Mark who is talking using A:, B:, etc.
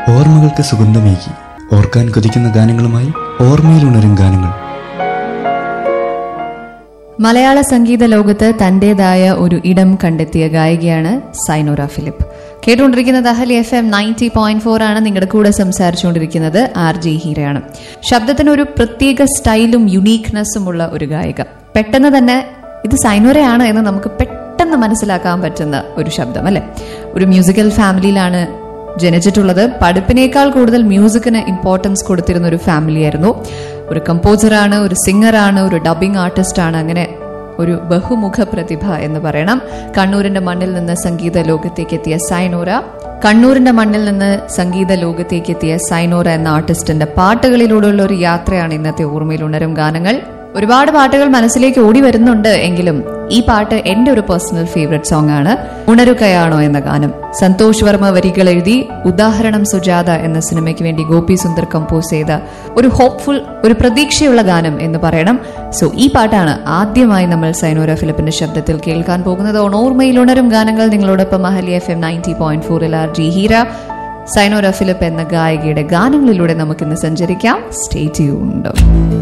A: ഓർമ്മകൾക്ക് സുഗന്ധമേകി ഓർക്കാൻ കൊതിക്കുന്ന ഗാനങ്ങളുമായി ഓർമ്മയിലുണരും ഗാനങ്ങൾ
B: മലയാള സംഗീത ലോകത്ത് തന്റേതായ ഒരു ഇടം കണ്ടെത്തിയ ഗായികയാണ് സൈനോറ ഫിലിപ്പ് കേട്ടുകൊണ്ടിരിക്കുന്നത് Ahali F M ninety point four ആണ് നിങ്ങളുടെ കൂടെ സംസാരിച്ചുകൊണ്ടിരിക്കുന്നത് ആർ ജി ഹീരയാണ് ശബ്ദത്തിന് ഒരു പ്രത്യേക സ്റ്റൈലും യുണീക്നെസ്സും ഉള്ള ഒരു ഗായിക പെട്ടെന്ന് തന്നെ ഇത് സൈനോറയാണ് എന്ന് നമുക്ക് പെട്ടെന്ന് മനസ്സിലാക്കാൻ പറ്റുന്ന ഒരു ശബ്ദം അല്ലെ ഒരു മ്യൂസിക്കൽ ഫാമിലിയിലാണ് ജനിച്ചിട്ടുള്ളത് പഠിപ്പിനേക്കാൾ കൂടുതൽ മ്യൂസിക്കിന് ഇമ്പോർട്ടൻസ് കൊടുത്തിരുന്ന ഒരു ഫാമിലിയായിരുന്നു ഒരു കമ്പോസറാണ് ഒരു സിംഗറാണ് ഒരു ഡബിംഗ് ആർട്ടിസ്റ്റാണ് അങ്ങനെ ഒരു ബഹുമുഖ പ്രതിഭ എന്ന് പറയണം കണ്ണൂരിന്റെ മണ്ണിൽ നിന്ന് സംഗീത ലോകത്തേക്ക് എത്തിയ സൈനോര കണ്ണൂരിന്റെ മണ്ണിൽ നിന്ന് സംഗീത ലോകത്തേക്ക് എത്തിയ സൈനോര എന്ന ആർട്ടിസ്റ്റിന്റെ പാട്ടുകളിലൂടെയുള്ള ഒരു യാത്രയാണ് ഇന്നത്തെ ഓർമ്മയിൽ ഉണരും ഗാനങ്ങൾ ഒരുപാട് പാട്ടുകൾ മനസ്സിലേക്ക് ഓടി വരുന്നുണ്ട് എങ്കിലും ഈ പാട്ട് എന്റെ ഒരു പേഴ്സണൽ ഫേവറേറ്റ് സോങ് ആണ് ഉണരുകയാണോ എന്ന ഗാനം സന്തോഷ് വർമ്മ വരികൾ എഴുതി ഉദാഹരണം സുജാത എന്ന സിനിമയ്ക്ക് വേണ്ടി ഗോപി സുന്ദർ കമ്പോസ് ചെയ്ത ഒരു ഹോപ്പ്ഫുൾ ഒരു പ്രതീക്ഷയുള്ള ഗാനം എന്ന് പറയണം സോ ഈ പാട്ടാണ് ആദ്യമായി നമ്മൾ സൈനോര ഫിലിപ്പിന്റെ ശബ്ദത്തിൽ കേൾക്കാൻ പോകുന്നത് ഓർമ്മയിൽ ഉണരും ഗാനങ്ങൾ നിങ്ങളോടൊപ്പം Ahali F M ninety point ഫോറിൽ R G Heera Sainora Philip എന്ന ഗായികയുടെ ഗാനങ്ങളിലൂടെ നമുക്കിന്ന് സഞ്ചരിക്കാം സ്റ്റേ ട്യൂൺഡ്